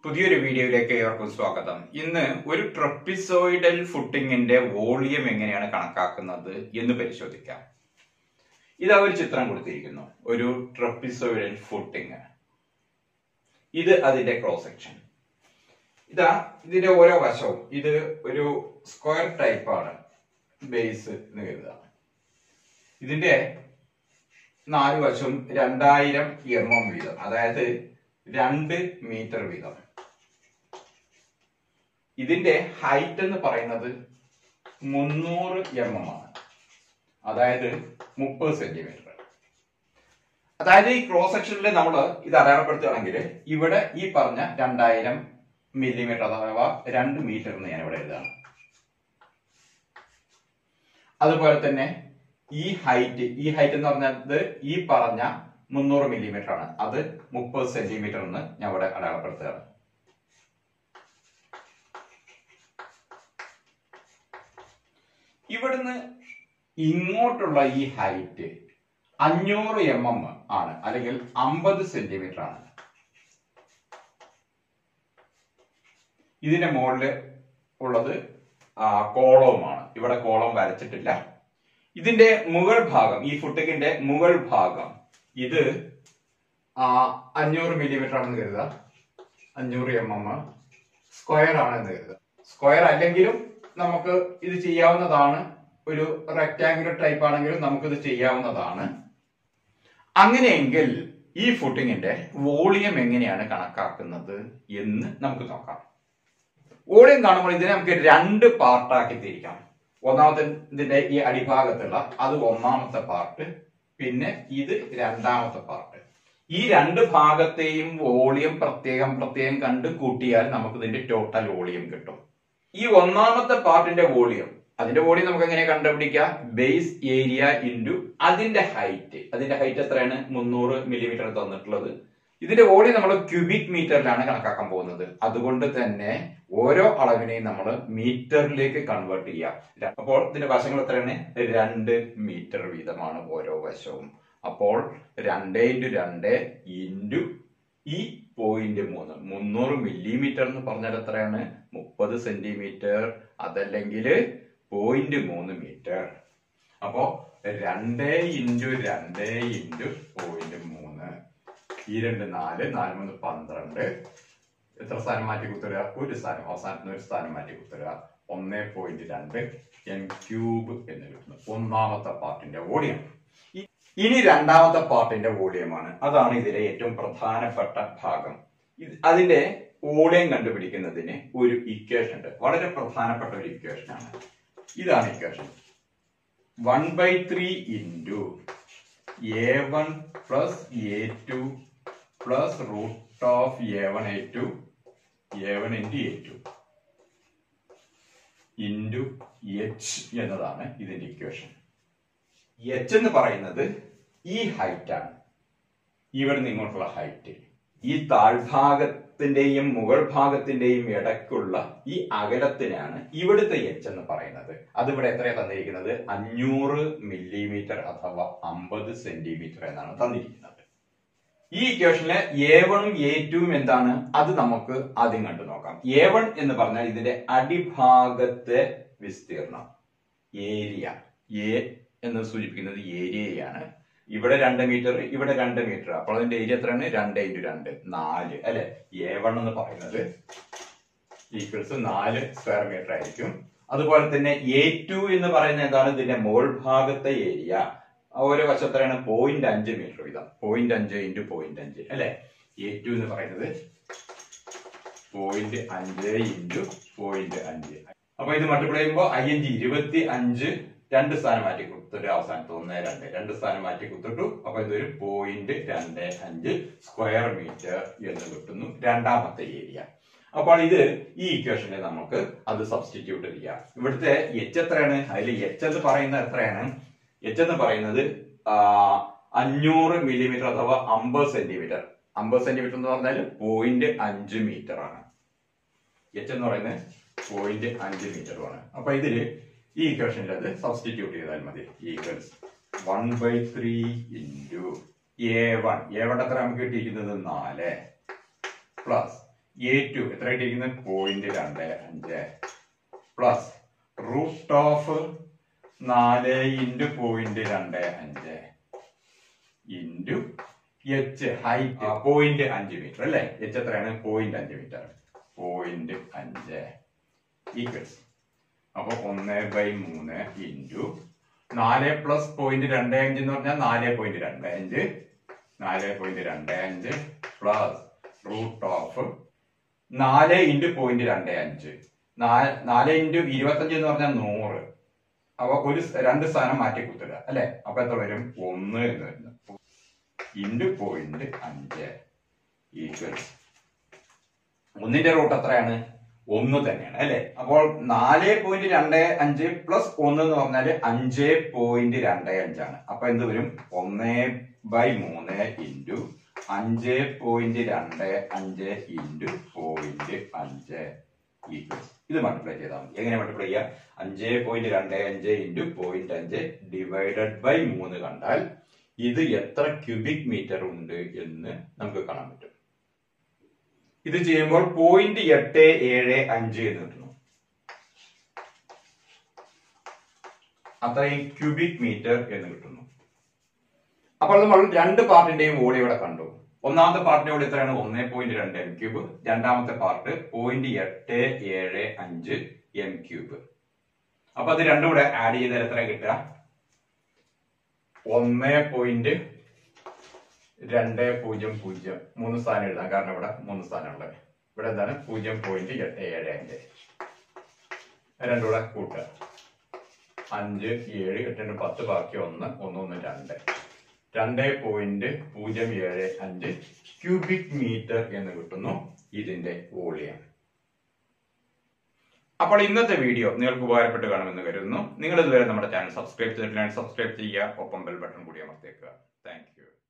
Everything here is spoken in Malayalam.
പുതിയൊരു വീഡിയോയിലേക്ക് ഏവർക്കും സ്വാഗതം ഇന്ന് ഒരു ട്രപ്പിസോയിഡൽ ഫുട്ടിങ്ങിന്റെ വോളിയം എങ്ങനെയാണ് കണക്കാക്കുന്നത് എന്ന് പരിശോധിക്കാം ഇതാ ഒരു ചിത്രം കൊടുത്തിരിക്കുന്നു ഒരു ട്രപ്പിസോയിഡൽ ഫുട്ടിങ് ഇത് അതിന്റെ ക്രോസ് സെക്ഷൻ ഇതാ ഇതിന്റെ ഓരോ വശവും ഇത് ഒരു സ്ക്വയർ ടൈപ്പ് ആണ് ബേസ് എന്ന് കരുതുക ഇതിന്റെ നാല് വശവും രണ്ടായിരം എം എം വീതം അതായത് രണ്ട് മീറ്റർ വീതം ഇതിന്റെ ഹൈറ്റ് എന്ന് പറയുന്നത് മുന്നൂറ് എം എം ആണ് അതായത് മുപ്പത് സെന്റിമീറ്റർ അതായത് ഈ ക്രോസ് സെക്ഷനിൽ നമ്മൾ ഇത് അടയാളപ്പെടുത്തുകയാണെങ്കിൽ ഇവിടെ ഈ പറഞ്ഞ രണ്ടായിരം മില്ലിമീറ്റർ അഥവാ രണ്ട് മീറ്റർ എന്ന് ഞാൻ ഇവിടെ എഴുതാണ് അതുപോലെ തന്നെ ഈ ഹൈറ്റ് ഈ ഹൈറ്റ് എന്ന് പറഞ്ഞത് ഈ പറഞ്ഞ മുന്നൂറ് മില്ലിമീറ്റർ ആണ് അത് മുപ്പത് സെന്റിമീറ്റർ എന്ന് ഞാൻ ഇവിടെ അടയാളപ്പെടുത്തുകയാണ് ഇവിടുന്ന് ഇങ്ങോട്ടുള്ള ഈ ഹൈറ്റ് അഞ്ഞൂറ് എം എം ആണ് അല്ലെങ്കിൽ അമ്പത് സെന്റിമീറ്റർ ആണ് ഇതിന്റെ മുകളിൽ ഉള്ളത് ആ, കോളവുമാണ് ഇവിടെ കോളം വരച്ചിട്ടില്ല ഇതിന്റെ മുകൾ ഭാഗം ഈ ഫുട്ടിക്കിന്റെ മുകൾ ഭാഗം ഇത് ആ, അഞ്ഞൂറ് മില്ലിമീറ്റർ ആണെന്ന് കരുതുക അഞ്ഞൂറ് എം എം സ്ക്വയർ ആണെന്ന് കരുതുക സ്ക്വയർ അല്ലെങ്കിലും നമുക്ക് ഇത് ചെയ്യാവുന്നതാണ് ഒരു റെക്ടാങ്കുലർ ടൈപ്പ് ആണെങ്കിലും നമുക്കിത് ചെയ്യാവുന്നതാണ് അങ്ങനെയെങ്കിൽ ഈ ഫുട്ടിങ്ങിന്റെ വോളിയം എങ്ങനെയാണ് കണക്കാക്കുന്നത് എന്ന് നമുക്ക് നോക്കാം വോളിയം കാണുമ്പോൾ ഇതിനെ നമുക്ക് രണ്ട് പാർട്ടാക്കി തിരിക്കാം ഒന്നാമത്തെ ഇതിന്റെ ഈ അടിഭാഗത്തുള്ള അത് ഒന്നാമത്തെ പാർട്ട് പിന്നെ ഇത് രണ്ടാമത്തെ പാർട്ട് ഈ രണ്ട് ഭാഗത്തെയും വോളിയം പ്രത്യേകം പ്രത്യേകം കണ്ട് കൂട്ടിയാൽ നമുക്ക് ഇതിന്റെ ടോട്ടൽ വോളിയം കിട്ടും ഈ ഒന്നാമത്തെ പാർട്ടിന്റെ വോളിയം അതിന്റെ വോളിയം നമുക്ക് എങ്ങനെ കണ്ടുപിടിക്കാം ബേസ് ഏരിയ ഇൻറ്റു അതിന്റെ ഹൈറ്റ് അതിന്റെ ഹൈറ്റ് എത്രയാണ് മുന്നൂറ് മില്ലിമീറ്റർ തന്നിട്ടുള്ളത് ഇതിന്റെ വോളിയം നമ്മൾ ക്യൂബിക് മീറ്ററിലാണ് കണക്കാക്കാൻ പോകുന്നത് അതുകൊണ്ട് തന്നെ ഓരോ അളവിനെയും നമ്മൾ മീറ്ററിലേക്ക് കൺവേർട്ട് ചെയ്യാം ര- അപ്പോൾ ഇതിന്റെ വശങ്ങൾ എത്രയാണ് രണ്ട് മീറ്റർ വീതമാണ് ഓരോ വശവും അപ്പോൾ രണ്ട് ഇൻറ്റു രണ്ട് ഇൻറ്റു ഈ പോയിന്റ് മൂന്ന് മുന്നൂറ് മില്ലിമീറ്റർ എന്ന് പറഞ്ഞാൽ എത്രയാണ് മുപ്പത് സെന്റിമീറ്റർ അതല്ലെങ്കിൽ പോയിന്റ് മൂന്ന് മീറ്റർ അപ്പോ രണ്ട് ഇൻറ്റു രണ്ട് ഇൻറ്റു പോയിന്റ് മൂന്ന് ഈ രണ്ട് നാല് നാല് മൂന്ന് പന്ത്രണ്ട് എത്ര സ്ഥാനം മാറ്റി കുത്തുക ഒരു സ്ഥാനം അവസാനത്തിന് ഒരു സ്ഥാനം മാറ്റി കുത്തുക ഒന്നേ പോയിന്റ് രണ്ട് എൻ ക്യൂബ് എന്ന് കിട്ടുന്നു ഒന്നാമത്തെ പാർട്ടിന്റെ വോളിയം ഇ- ഇനി രണ്ടാമത്തെ പാർട്ടിന്റെ വോളിയമാണ് അതാണ് ഇതിലെ ഏറ്റവും പ്രധാനപ്പെട്ട ഭാഗം ഇത് അതിന്റെ വോളിയം കണ്ടുപിടിക്കുന്നതിന് ഒരു ഇക്വേഷൻ ഉണ്ട് വളരെ പ്രധാനപ്പെട്ട ഒരു ഇക്വേഷൻ ആണ് ഇതാണ് equation one by three into A one plus A two plus root of A one A two A one into A two into H എന്നതാണ് ഇതിന്റെ ഇക്വേഷൻ എച്ച് എന്ന് പറയുന്നത് ഈ ഹൈറ്റ് ആണ് ഇവിടുന്ന് ഇങ്ങോട്ടുള്ള ഹൈറ്റ് ഈ താഴ്ഭാഗത്തിന്റെയും മുകൾ ഭാഗത്തിന്റെയും ഇടയ്ക്കുള്ള ഈ അകലത്തിനാണ് ഇവിടുത്തെ എച്ച് എന്ന് പറയുന്നത് അതിവിടെ എത്രയാ തന്നിരിക്കുന്നത് അഞ്ഞൂറ് മില്ലിമീറ്റർ അഥവാ അമ്പത് സെന്റിമീറ്റർ എന്നാണ് തന്നിരിക്കുന്നത് ഈ ഇക്വേഷനിലെ എ വണും എ ടുവും എന്താണ് അത് നമുക്ക് ആദ്യം കണ്ടു നോക്കാം എ വൺ എന്ന് പറഞ്ഞാൽ ഇതിന്റെ അടിഭാഗത്തെ വിസ്തീർണം ഏരിയ എ എന്ന് സൂചിപ്പിക്കുന്നത് ഏരിയയാണ് ഇവിടെ രണ്ട് മീറ്റർ ഇവിടെ രണ്ട് മീറ്റർ അപ്പോൾ അതിന്റെ ഏരിയ എത്രയാണ് രണ്ട് ഇൻറ്റു രണ്ട് നാല് അല്ലെ എ വൺ എന്ന് പറയുന്നത് ഈക്വൽസ് നാല് സ്ക്വയർ മീറ്റർ ആയിരിക്കും അതുപോലെ തന്നെ എ ടു എന്ന് പറയുന്നത് എന്താണ് ഇതിന്റെ മുകൾ ഭാഗത്തെ ഏരിയ ഓരോ വശത്തെയാണ് പോയിന്റ് അഞ്ച് മീറ്റർ വീതം പോയിന്റ് അഞ്ച് ഇൻറ്റു പോയിന്റ് അഞ്ച് അല്ലെ എ ടു എന്ന് പറയുന്നത് പോയിന്റ് അഞ്ച് ഇൻറ്റു പോയിന്റ് അഞ്ച് അപ്പൊ ഇത് മൾട്ടിപ്ലൈ ചെയ്യുമ്പോൾ ഐ എൻ ജി ഇരുപത്തി അഞ്ച് രണ്ട് സ്ഥാനം മാറ്റി കുത്തിട്ട് അവസാനത്ത് ഒന്ന് രണ്ട് രണ്ട് സ്ഥാനം മാറ്റി കുത്തിട്ടു അപ്പൊ ഇതൊരു പോയിന്റ് രണ്ട് അഞ്ച് സ്ക്വയർ മീറ്റർ എന്ന് കിട്ടുന്നു രണ്ടാമത്തെ ഏരിയ അപ്പോൾ ഇത് ഈ ഇക്വേഷനിൽ നമുക്ക് അത് സബ്സ്റ്റിറ്റ്യൂട്ട് ചെയ്യാം ഇവിടുത്തെ എച്ച് എത്രയാണ് അതിൽ എച്ച് എന്ന് പറയുന്നത് എത്രയാണ് എച്ച് എന്ന് പറയുന്നത് ആ, അഞ്ഞൂറ് മില്ലിമീറ്റർ അഥവാ അമ്പത് സെന്റിമീറ്റർ അമ്പത് സെന്റിമീറ്റർ എന്ന് പറഞ്ഞാൽ പോയിന്റ് അഞ്ച് മീറ്റർ ആണ് എച്ച് എന്ന് പറയുന്നത് പോയിന്റ് അഞ്ച് മീറ്റർ ആണ് അപ്പൊ ഇതില് ഈ ഇക്വേഷനിൽ അത് സബ്സ്റ്റിറ്റ്യൂട്ട് ചെയ്താൽ മതി equals one by three into A one A one എത്ര നമുക്ക് കിട്ടിയിരിക്കുന്നത് നാല് പ്ലസ് എ ടു എത്ര കിട്ടിയിരിക്കുന്നത് പോയിന്റ് രണ്ട് അഞ്ച് പ്ലസ് റൂട്ട് ഓഫ് നാല് ഇൻറ്റു പോയിന്റ് രണ്ട് അഞ്ച് ഇൻറ്റു എച്ച് ഹൈറ്റ് പോയിന്റ് അഞ്ച് മീറ്റർ അല്ലേ എച്ച് എത്രയാണ് പോയിന്റ് അഞ്ച് മീറ്റർ പോയിന്റ് അഞ്ച് ഈക്വൽസ് അപ്പൊ ഒന്ന് ബൈ മൂന്ന് ഇൻറ്റു നാല് പ്ലസ് പോയിന്റ് രണ്ട് അഞ്ച് എന്ന് പറഞ്ഞാൽ നാല് പോയിന്റ് രണ്ട് അഞ്ച് നാല് പോയിന്റ് രണ്ട് അഞ്ച് പ്ലസ് റൂട്ട് ഓഫ് നാല് ഇൻറ്റു പോയിന്റ് രണ്ട് അഞ്ച് നാ- നാല് ഇൻറ്റു ഇരുപത്തഞ്ച് എന്ന് പറഞ്ഞാൽ നൂറ് അപ്പൊ ഒരു സ് രണ്ട് സ്ഥാനം മാറ്റി കുത്തിടുക അല്ലെ അപ്പൊ എത്ര വരും ഒന്ന് എന്ന് വരുന്നു ഇൻറ്റു പോയിന്റ് അഞ്ച് ഈക്വൽസ് ഒന്നിന്റെ റൂട്ട് എത്രയാണ് ഒന്ന് തന്നെയാണ് അല്ലെ അപ്പോൾ നാല് പോയിന്റ് രണ്ട് അഞ്ച് പ്ലസ് ഒന്ന് എന്ന് പറഞ്ഞാല് അഞ്ച് പോയിന്റ് രണ്ട് അഞ്ചാണ് അപ്പൊ എന്ത് വരും ഒന്ന് ബൈ മൂന്ന് ഇൻറ്റു അഞ്ച് പോയിന്റ് രണ്ട് അഞ്ച് ഇൻറ്റു പോയിന്റ് അഞ്ച് ഈക്വൽസ് ഇത് മൾട്ടിപ്ലൈ ചെയ്താൽ മതി എങ്ങനെ മൾട്ടിപ്ലൈ ചെയ്യാം അഞ്ച് പോയിന്റ് രണ്ട് അഞ്ച് ഇൻറ്റു പോയിന്റ് അഞ്ച് ഡിവൈഡഡ് ബൈ മൂന്ന് കണ്ടാൽ ഇത് എത്ര ക്യൂബിക് മീറ്റർ ഉണ്ട് എന്ന് നമുക്ക് കാണാൻ പറ്റും ഇത് ചെയ്യുമ്പോൾ പോയിന്റ് എട്ട് ഏഴ് അഞ്ച് എന്ന് കിട്ടുന്നു അത്രയും ക്യൂബിക് മീറ്റർ എന്ന് കിട്ടുന്നു അപ്പോൾ നമ്മൾ രണ്ട് പാർട്ടിന്റെയും വോളി ഇവിടെ കണ്ടു ഒന്നാമത്തെ പാർട്ടിന്റെ വോളി എത്രയാണ് ഒന്നേ പോയിന്റ് രണ്ട് എം ക്യൂബ് രണ്ടാമത്തെ പാർട്ട് പോയിന്റ് എട്ട് ഏഴ് അഞ്ച് എം ക്യൂബ് അപ്പൊ അത് രണ്ടും കൂടെ ആഡ് ചെയ്താൽ എത്ര കിട്ടുക ഒന്ന് പോയിന്റ് രണ്ട് പൂജ്യം പൂജ്യം മൂന്ന് സ്ഥാനം എഴുതാം കാരണം ഇവിടെ മൂന്ന് സ്ഥാനമുള്ളത് ഇവിടെ എന്താണ് പൂജ്യം പോയിന്റ് എട്ട് ഏഴ് അഞ്ച് രണ്ടും കൂടെ കൂട്ടുക അഞ്ച് ഏഴ് എട്ട് രണ്ട് പത്ത് ബാക്കി ഒന്ന് ഒന്ന് ഒന്ന് രണ്ട് രണ്ട് പോയിന്റ് പൂജ്യം ഏഴ് അഞ്ച് ക്യൂബിക് മീറ്റർ എന്ന് കിട്ടുന്നു ഇതിന്റെ വോളിയം അപ്പോൾ ഇന്നത്തെ വീഡിയോ നിങ്ങൾക്ക് ഉപകാരപ്പെട്ട് കാണുമെന്ന് കരുതുന്നു നിങ്ങൾ ഇതുവരെ നമ്മുടെ ചാനൽ സബ്സ്ക്രൈബ് ചെയ്തിട്ടില്ലെങ്കിൽ സബ്സ്ക്രൈബ് ചെയ്യുക ഒപ്പം ബെൽ ബട്ടൺ കൂടി അമർത്തേക്കുക താങ്ക് യു